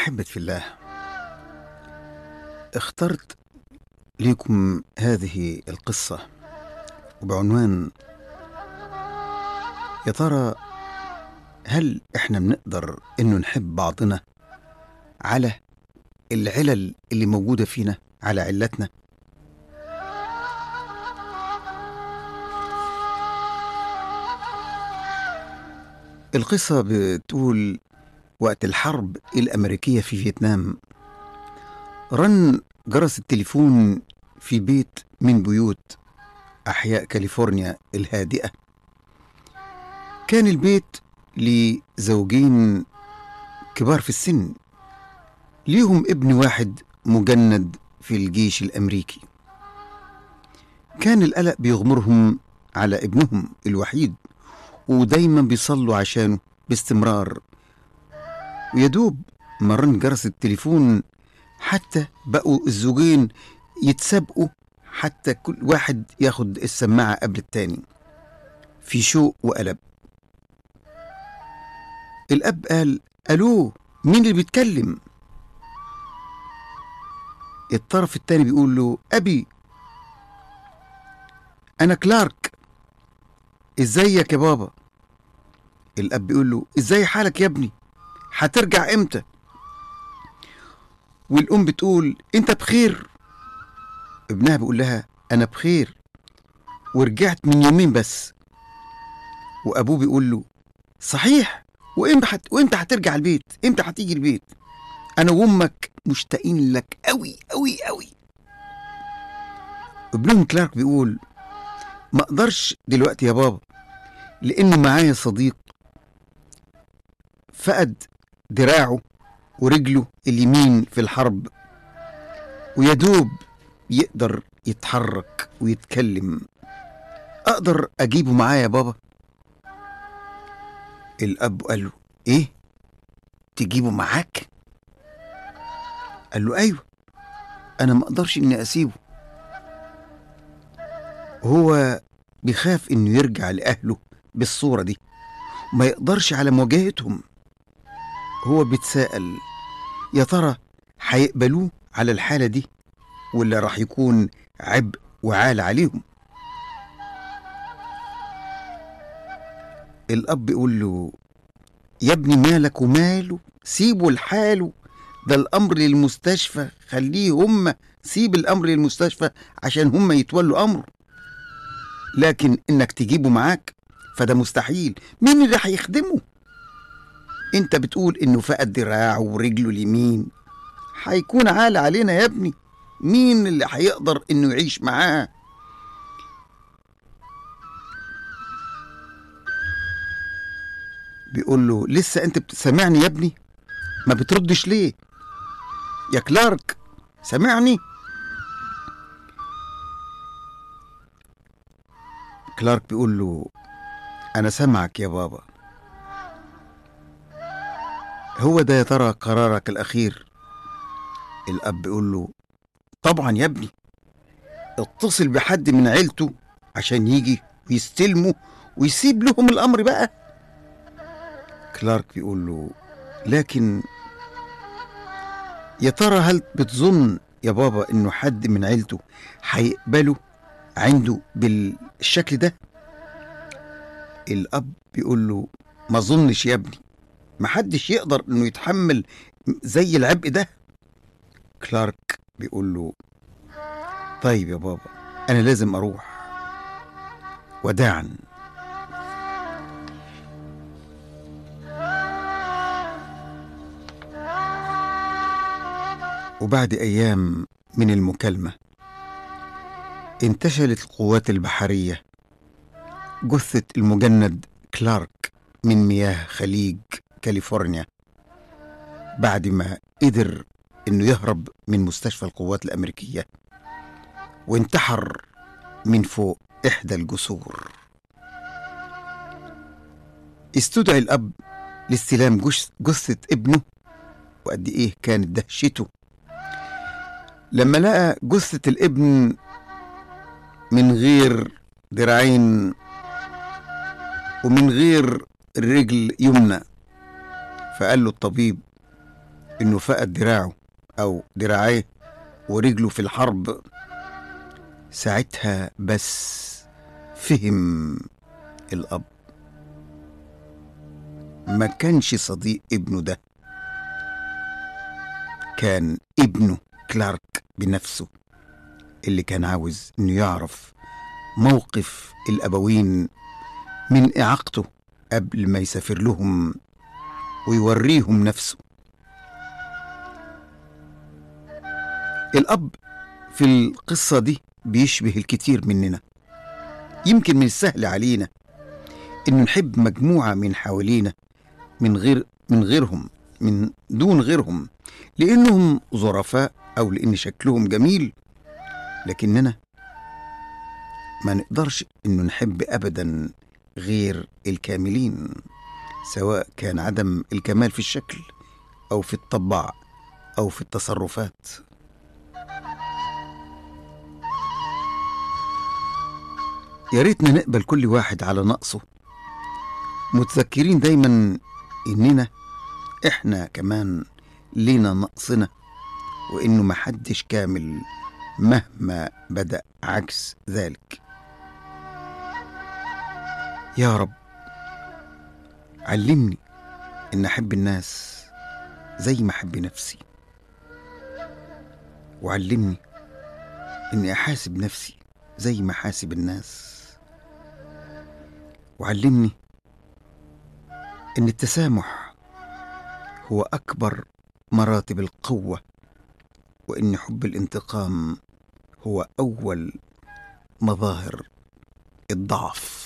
أحبة في الله اخترت لكم هذه القصة وبعنوان يا ترى هل احنا بنقدر انه نحب بعضنا على العلل اللي موجودة فينا على علتنا القصة بتقول وقت الحرب الأمريكية في فيتنام رن جرس التليفون في بيت من بيوت أحياء كاليفورنيا الهادئة كان البيت لزوجين كبار في السن ليهم ابن واحد مجند في الجيش الأمريكي كان القلق بيغمرهم على ابنهم الوحيد ودايما بيصلوا عشانه باستمرار ويدوب مرن جرس التليفون حتى بقوا الزوجين يتسابقوا حتى كل واحد ياخد السماعة قبل التاني في شوق وقلب الأب قال ألو مين اللي بيتكلم الطرف التاني بيقول له أبي أنا كلارك إزيك يا بابا الأب بيقول له إزاي حالك يا ابني هترجع إمتى والأم بتقول أنت بخير ابنها بيقول لها أنا بخير ورجعت من يومين بس وأبوه بيقول له صحيح وإمتى حت... وإمتى هترجع البيت إمتى هتيجي البيت أنا وأمك مشتاقين لك أوي أوي أوي ابنهم كلارك بيقول ما أقدرش دلوقتي يا بابا لأن معايا صديق فقد دراعه ورجله اليمين في الحرب ويدوب يقدر يتحرك ويتكلم أقدر أجيبه معايا يا بابا الأب قال له إيه تجيبه معاك قال له أيوه أنا ما أقدرش إني أسيبه هو بيخاف إنه يرجع لأهله بالصورة دي ما يقدرش على مواجهتهم هو بيتساءل يا ترى هيقبلوه على الحالة دي ولا راح يكون عبء وعال عليهم الأب يقول له يا ابني مالك وماله سيبه لحاله ده الأمر للمستشفى خليه هم سيب الأمر للمستشفى عشان هم يتولوا أمره لكن إنك تجيبه معاك فده مستحيل مين اللي هيخدمه انت بتقول انه فقد دراعه ورجله اليمين هيكون عال علينا يا ابني مين اللي هيقدر انه يعيش معاه بيقول له لسه انت بتسمعني يا ابني ما بتردش ليه يا كلارك سامعني كلارك بيقول له انا سامعك يا بابا هو ده يا ترى قرارك الأخير الأب يقول له طبعا يا ابني اتصل بحد من عيلته عشان يجي ويستلمه ويسيب لهم الأمر بقى كلارك بيقول له لكن يا ترى هل بتظن يا بابا انه حد من عيلته هيقبله عنده بالشكل ده الاب بيقول له ما اظنش يا ابني محدش يقدر انه يتحمل زي العبء ده كلارك بيقول له طيب يا بابا انا لازم اروح وداعا وبعد ايام من المكالمه انتشلت القوات البحريه جثه المجند كلارك من مياه خليج كاليفورنيا بعد ما قدر انه يهرب من مستشفى القوات الامريكيه وانتحر من فوق احدى الجسور استدعي الاب لاستلام جث- جثه ابنه وقد ايه كانت دهشته لما لقى جثه الابن من غير دراعين ومن غير رجل يمنى فقال له الطبيب إنه فقد دراعه أو دراعيه ورجله في الحرب ساعتها بس فهم الأب ما كانش صديق ابنه ده كان ابنه كلارك بنفسه اللي كان عاوز انه يعرف موقف الابوين من اعاقته قبل ما يسافر لهم ويوريهم نفسه الاب في القصه دي بيشبه الكثير مننا يمكن من السهل علينا انه نحب مجموعه من حوالينا من غير من غيرهم من دون غيرهم لانهم ظرفاء او لان شكلهم جميل لكننا ما نقدرش انه نحب ابدا غير الكاملين سواء كان عدم الكمال في الشكل او في الطبع او في التصرفات يا ريتنا نقبل كل واحد على نقصه متذكرين دايما اننا احنا كمان لينا نقصنا وانه محدش كامل مهما بدا عكس ذلك يا رب علمني ان احب الناس زي ما احب نفسي وعلمني اني احاسب نفسي زي ما احاسب الناس وعلمني ان التسامح هو اكبر مراتب القوه وان حب الانتقام هو اول مظاهر الضعف